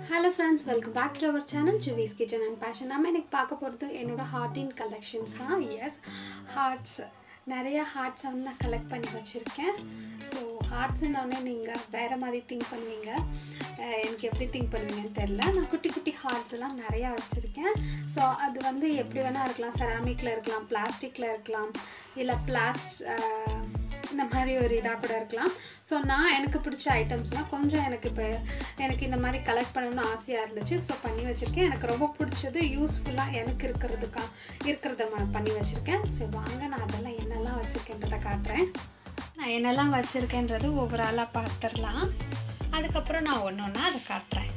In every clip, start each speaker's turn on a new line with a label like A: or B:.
A: hello friends welcome back to our channel Juvi's kitchen and passion நம்ம எனக்கு பார்க்க போகிறது என்னோட ஹார்டின் கலெக்ஷன்ஸ் தான் எஸ் ஹார்ட்ஸ் நிறைய ஹார்ட்ஸை வந்து நான் கலெக்ட் பண்ணி வச்சுருக்கேன் ஸோ ஹார்ட்ஸ்ன்னொடனே நீங்கள் வேறு மாதிரி திங்க் பண்ணுவீங்க அஹ் எனக்கு எப்படி திங்க் பண்ணுவீங்கன்னு தெரில நான் குட்டி குட்டி ஹார்ட்ஸ் எல்லாம் நிறையா வச்சுருக்கேன் ஸோ அது வந்து எப்படி வேணால் இருக்கலாம் செராமிக்கில் இருக்கலாம் பிளாஸ்டிக்கில் இருக்கலாம் இல்லை பிளாஸ் இந்த மாதிரி ஒரு இதாக கூட இருக்கலாம் ஸோ நான் எனக்கு பிடிச்ச ஐட்டம்ஸ்லாம் கொஞ்சம் எனக்கு இப்போ எனக்கு இந்த மாதிரி கலெக்ட் பண்ணணும்னு ஆசையாக இருந்துச்சு ஸோ பண்ணி வச்சுருக்கேன் எனக்கு ரொம்ப பிடிச்சது யூஸ்ஃபுல்லாக எனக்கு இருக்கிறதுக்கா இருக்கிறத நான் பண்ணி வச்சுருக்கேன் சரி வாங்க நான் அதெல்லாம் என்னெல்லாம் வச்சுருக்கேன்றதை காட்டுறேன் நான் என்னெல்லாம் வச்சுருக்கேன்றது ஓவராலாக பார்த்துடலாம் அதுக்கப்புறம் நான் ஒன்று ஒன்றா அதை காட்டுறேன்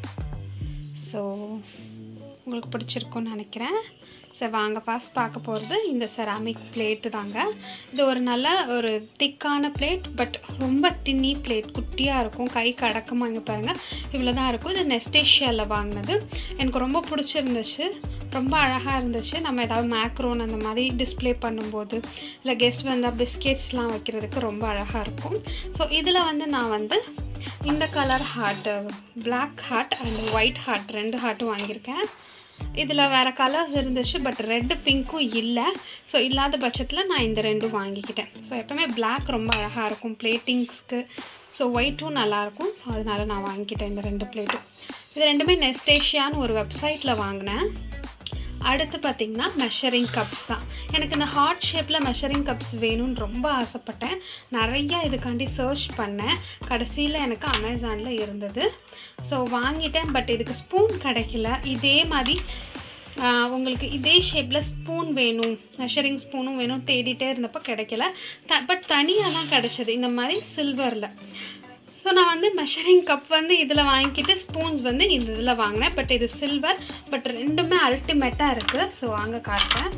A: ஸோ உங்களுக்கு பிடிச்சிருக்கும்னு நினைக்கிறேன் சரி வாங்க ஃபர்ஸ்ட் பார்க்க போகிறது இந்த செராமிக் பிளேட்டு தாங்க இது ஒரு நல்ல ஒரு திக்கான பிளேட் பட் ரொம்ப டின்னி பிளேட் குட்டியாக இருக்கும் கைக்கு அடக்கமாக இங்கே பாருங்கள் இவ்வளோ தான் இருக்கும் இது நெஸ்டேஷியாவில் வாங்கினது எனக்கு ரொம்ப பிடிச்சிருந்துச்சு ரொம்ப அழகாக இருந்துச்சு நம்ம ஏதாவது மேக்ரோன் அந்த மாதிரி டிஸ்ப்ளே பண்ணும்போது இல்லை கெஸ்ட் வந்தால் பிஸ்கெட்ஸ்லாம் வைக்கிறதுக்கு ரொம்ப அழகாக இருக்கும் ஸோ இதில் வந்து நான் வந்து இந்த colour heart Black heart and white heart ரெண்டு ஹார்ட்டும் வாங்கியிருக்கேன் இதில் வேறு கலர்ஸ் இருந்துச்சு பட் ரெட்டு பிங்க்கும் இல்லை ஸோ இல்லாத பட்சத்தில் நான் இந்த ரெண்டும் வாங்கிக்கிட்டேன் ஸோ எப்போவுமே Black ரொம்ப அழகாக இருக்கும் பிளேட்டிங்ஸ்க்கு ஸோ ஒயிட்டும் நல்லாயிருக்கும் ஸோ அதனால் நான் வாங்கிக்கிட்டேன் இந்த ரெண்டு பிளேட்டும் இது ரெண்டுமே நெஸ்டேஷியான்னு ஒரு வெப்சைட்டில் வாங்கினேன் அடுத்து பார்த்திங்கன்னா மெஷரிங் கப்ஸ் தான் எனக்கு இந்த ஹார்ட் ஷேப்பில் மெஷரிங் கப்ஸ் வேணும்னு ரொம்ப ஆசைப்பட்டேன் நிறையா இதுக்காண்டி சர்ச் பண்ணேன் கடைசியில் எனக்கு அமேசானில் இருந்தது ஸோ வாங்கிட்டேன் பட் இதுக்கு ஸ்பூன் கிடைக்கல இதே மாதிரி ஆஹ், உங்களுக்கு இதே ஷேப்பில் ஸ்பூன் வேணும் மெஷரிங் ஸ்பூனும் வேணும் தேடிட்டே இருந்தப்போ கிடைக்கல த பட் தனியாக தான் கிடச்சிது இந்த மாதிரி சில்வரில் ஸோ நான் வந்து மெஷரிங் கப் வந்து இதில் வாங்கிக்கிட்டு ஸ்பூன்ஸ் வந்து இந்த இதில் வாங்கினேன் பட் இது சில்வர் பட் ரெண்டுமே அல்டிமேட்டாக இருக்குது ஸோ வாங்க காட்டுறேன்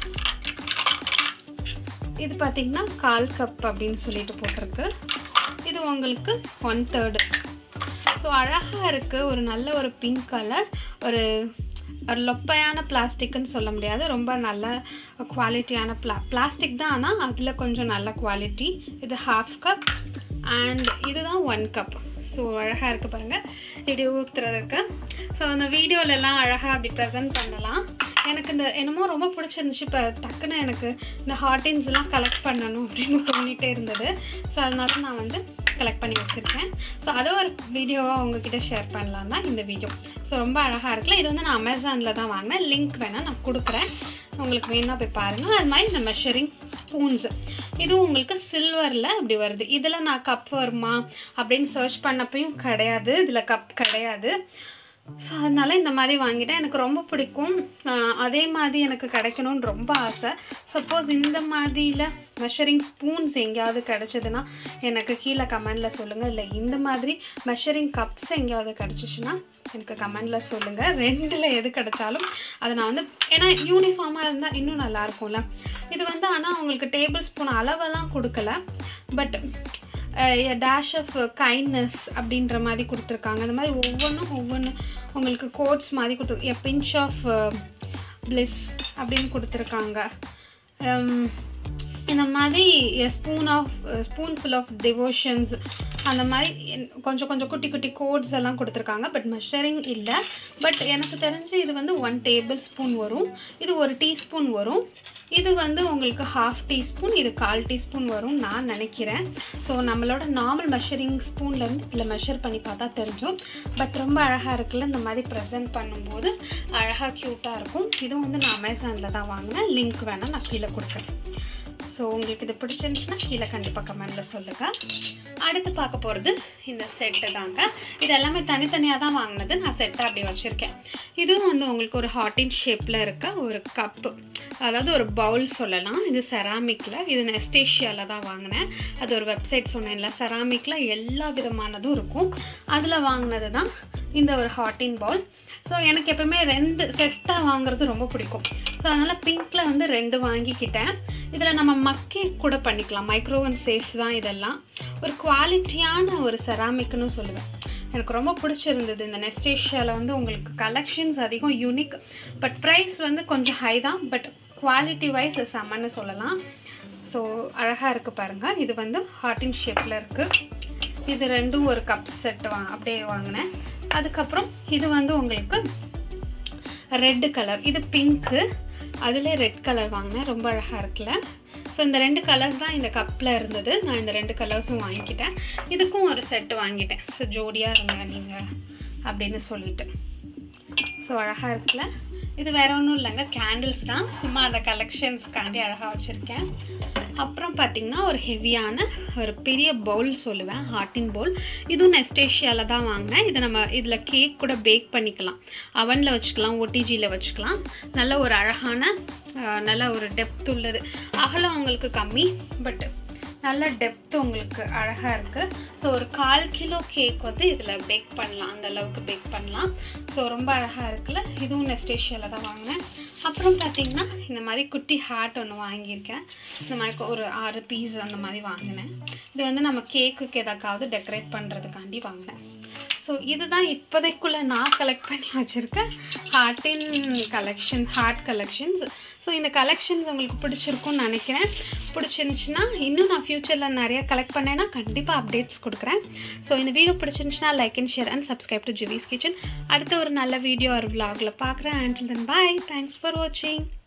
A: இது பார்த்திங்கன்னா கால் கப் அப்படின்னு சொல்லிட்டு போட்டிருக்கு இது உங்களுக்கு ஒன் தேர்டு ஸோ அழகாக இருக்குது ஒரு நல்ல ஒரு பிங்க் கலர் ஒரு ஒரு லொப்பையான பிளாஸ்டிக்னு சொல்ல முடியாது ரொம்ப நல்ல குவாலிட்டியான பிளா பிளாஸ்டிக் தான் ஆனால் அதில் கொஞ்சம் நல்ல குவாலிட்டி இது ஹாஃப் கப் அண்ட் இதுதான் ஒன் கப் ஸோ அழகாக இருக்குது பாருங்கள் இப்படி ஊற்றுறதுக்கு ஸோ அந்த வீடியோலெல்லாம் அழகாக அப்படி ப்ரெசென்ட் பண்ணலாம் எனக்கு இந்த என்னமோ ரொம்ப பிடிச்சிருந்துச்சு இப்போ டக்குன்னு எனக்கு இந்த ஹார்டின்ஸ்லாம் கலெக்ட் பண்ணணும் அப்படின்னு தோணிட்டே இருந்தது ஸோ அதனால நான் வந்து கலெக்ட் பண்ணி வச்சுருக்கேன் ஸோ அதை ஒரு வீடியோவாக உங்ககிட்ட ஷேர் பண்ணலாம் தான் இந்த வீடியோ ஸோ ரொம்ப அழகாக இருக்குல்ல இது வந்து நான் அமேசானில் தான் வாங்கினேன் லிங்க் வேணால் நான் கொடுக்குறேன் உங்களுக்கு வேணும்னா போய் பாருங்கள் அது மாதிரி இந்த மெஷரிங் ஸ்பூன்ஸ் இதுவும் உங்களுக்கு சில்வரில் அப்படி வருது இதில் நான் கப் வருமா அப்படின்னு சர்ச் பண்ணப்பையும் கிடையாது இதில் கப் கிடையாது ஸோ அதனால இந்த மாதிரி வாங்கிட்டேன் எனக்கு ரொம்ப பிடிக்கும் ஆஹ் அதே மாதிரி எனக்கு கிடைக்கணும்னு ரொம்ப ஆசை சப்போஸ் இந்த மாதிரியில் மெஷரிங் ஸ்பூன்ஸ் எங்கேயாவது கிடச்சிதுன்னா எனக்கு கீழே கமெண்டில் சொல்லுங்கள் இல்லை இந்த மாதிரி மெஷரிங் கப்ஸ் எங்கேயாவது கிடச்சிச்சின்னா எனக்கு கமெண்டில் சொல்லுங்கள் ரெண்டில் எது கிடைச்சாலும் அதை நான் வந்து ஏன்னா யூனிஃபார்மாக இருந்தால் இன்னும் நல்லா இருக்கும்ல இது வந்து ஆனால் உங்களுக்கு டேபிள் ஸ்பூன் அளவெல்லாம் கொடுக்கல பட் டேஷ் ஆஃப் கைண்ட்னஸ் அப்படின்ற மாதிரி கொடுத்துருக்காங்க அந்த மாதிரி ஒவ்வொன்றும் ஒவ்வொன்று உங்களுக்கு கோட்ஸ் மாதிரி கொடுத்து எ பிஞ்ச் ஆஃப் பிளிஸ் அப்படின்னு கொடுத்துருக்காங்க Um, இந்த மாதிரி spoon of spoon full of devotions அந்த மாதிரி என்- கொஞ்சம் கொஞ்சம் குட்டி குட்டி கோட்ஸ் எல்லாம் கொடுத்துருக்காங்க பட் மெஷரிங் இல்லை பட் எனக்கு தெரிஞ்சு இது வந்து ஒன் டேபிள் ஸ்பூன் வரும் இது ஒரு டீஸ்பூன் வரும் இது வந்து உங்களுக்கு ஹாஃப் டீஸ்பூன் இது கால் டீஸ்பூன் வரும் நான் நினைக்கிறேன் ஸோ நம்மளோட நார்மல் மெஷரிங் ஸ்பூன்லேருந்து இதில் மெஷர் பண்ணி பார்த்தா தெரிஞ்சிடும் பட் ரொம்ப அழகாக இருக்குல்ல இந்த மாதிரி ப்ரெசென்ட் பண்ணும்போது அழகாக க்யூட்டாக இருக்கும் இதுவும் வந்து நான் அமேசானில் தான் வாங்கினேன் லிங்க் வேணால் நான் கீழே கொடுக்குறேன் ஸோ உங்களுக்கு இது பிடிச்சிருந்துச்சுன்னா கீழே கண்டிப்பாக கமெண்டில் சொல்லுங்கள் அடுத்து பார்க்க போகிறது இந்த செட்டு தாங்க இது எல்லாமே தனித்தனியாக தான் வாங்கினது நான் செட்டாக அப்படி வச்சுருக்கேன் இதுவும் வந்து உங்களுக்கு ஒரு ஹாட்டின் ஷேப்பில் இருக்க ஒரு கப்பு அதாவது ஒரு பவுல் சொல்லலாம் இது செராமிக்கில் இது நெஸ்டேஷியாவில் தான் வாங்கினேன் அது ஒரு வெப்சைட் சொன்னேன்ல செராமிக்கில் எல்லா விதமானதும் இருக்கும் அதில் வாங்கினது தான் இந்த ஒரு ஹாட்டின் பவுல் ஸோ எனக்கு எப்பவுமே ரெண்டு செட்டாக வாங்குறது ரொம்ப பிடிக்கும் ஸோ அதனால் பிங்க்கில் வந்து ரெண்டு வாங்கிக்கிட்டேன் இதில் நம்ம மக்கே கூட பண்ணிக்கலாம் மைக்ரோவன் சேஃப் தான் இதெல்லாம் ஒரு குவாலிட்டியான ஒரு செராமிக்னு சொல்லுவேன் எனக்கு ரொம்ப பிடிச்சிருந்தது இந்த நெஸ்டேஷியாவில் வந்து உங்களுக்கு கலெக்ஷன்ஸ் அதிகம் யூனிக் பட் ப்ரைஸ் வந்து கொஞ்சம் ஹை தான் பட் குவாலிட்டி வைஸ் செம்மன்னு சொல்லலாம் ஸோ அழகாக இருக்குது பாருங்கள் இது வந்து ஹார்டின் ஷேப்பில் இருக்குது இது ரெண்டும் ஒரு கப் செட் வா அப்படியே வாங்கினேன் அதுக்கப்புறம் இது வந்து உங்களுக்கு ரெட்டு கலர் இது பிங்க்கு அதில் ரெட் கலர் வாங்கினேன் ரொம்ப அழகாக இருக்குல்ல ஸோ இந்த ரெண்டு கலர்ஸ் தான் இந்த கப்பில் இருந்தது நான் இந்த ரெண்டு கலர்ஸும் வாங்கிக்கிட்டேன் இதுக்கும் ஒரு செட்டு வாங்கிட்டேன் ஸோ ஜோடியாக இருங்க நீங்கள் அப்படின்னு சொல்லிட்டு ஸோ அழகாக இருக்குல்ல இது வேற ஒன்றும் இல்லைங்க கேண்டில்ஸ் தான் சும்மா அந்த கலெக்ஷன்ஸ்க்காண்டி அழகாக வச்சுருக்கேன் அப்புறம் பார்த்திங்கன்னா ஒரு ஹெவியான ஒரு பெரிய பவுல் சொல்லுவேன் ஹார்டின் பவுல் இதுவும் நெஸ்டேஷியாவில் தான் வாங்கினேன் இதை நம்ம இதில் கேக் கூட பேக் பண்ணிக்கலாம் அவனில் வச்சுக்கலாம் ஒட்டிஜியில் வச்சுக்கலாம் நல்ல ஒரு அழகான அஹ், நல்ல ஒரு டெப்த் உள்ளது அகலம் உங்களுக்கு கம்மி பட் நல்ல டெப்த் உங்களுக்கு அழகாக இருக்குது ஸோ ஒரு கால் கிலோ கேக் வந்து இதில் பேக் பண்ணலாம் அந்த அளவுக்கு பேக் பண்ணலாம் ஸோ ரொம்ப அழகாக இருக்குல்ல இதுவும் நெஸ்டேஷியாவில் தான் வாங்கினேன் அப்புறம் பார்த்தீங்கன்னா இந்த மாதிரி குட்டி ஹார்ட் ஒன்று வாங்கியிருக்கேன் இந்த மாதிரி ஒரு ஆறு பீஸ் அந்த மாதிரி வாங்கினேன் இது வந்து நம்ம கேக்குக்கு எதாக்காவது டெக்கரேட் பண்ணுறதுக்காண்டி வாங்கினேன் ஸோ இதுதான் இப்போதைக்குள்ளே நான் கலெக்ட் பண்ணி வச்சுருக்கேன் ஹார்ட்டின் கலெக்ஷன் ஹார்ட் கலெக்ஷன்ஸ் ஸோ இந்த கலெக்ஷன்ஸ் உங்களுக்கு பிடிச்சிருக்கும்னு நினைக்கிறேன் பிடிச்சிருந்துச்சுன்னா இன்னும் நான் ஃப்யூச்சரில் நிறைய கலெக்ட் பண்ணேன்னா கண்டிப்பாக அப்டேட்ஸ் கொடுக்குறேன் ஸோ இந்த வீடியோ பிடிச்சிருந்துச்சுன்னா like and share and subscribe to Juvi's kitchen அடுத்த ஒரு நல்ல வீடியோ ஒரு vlogல பார்க்குறேன் until then bye thanks for வாட்சிங்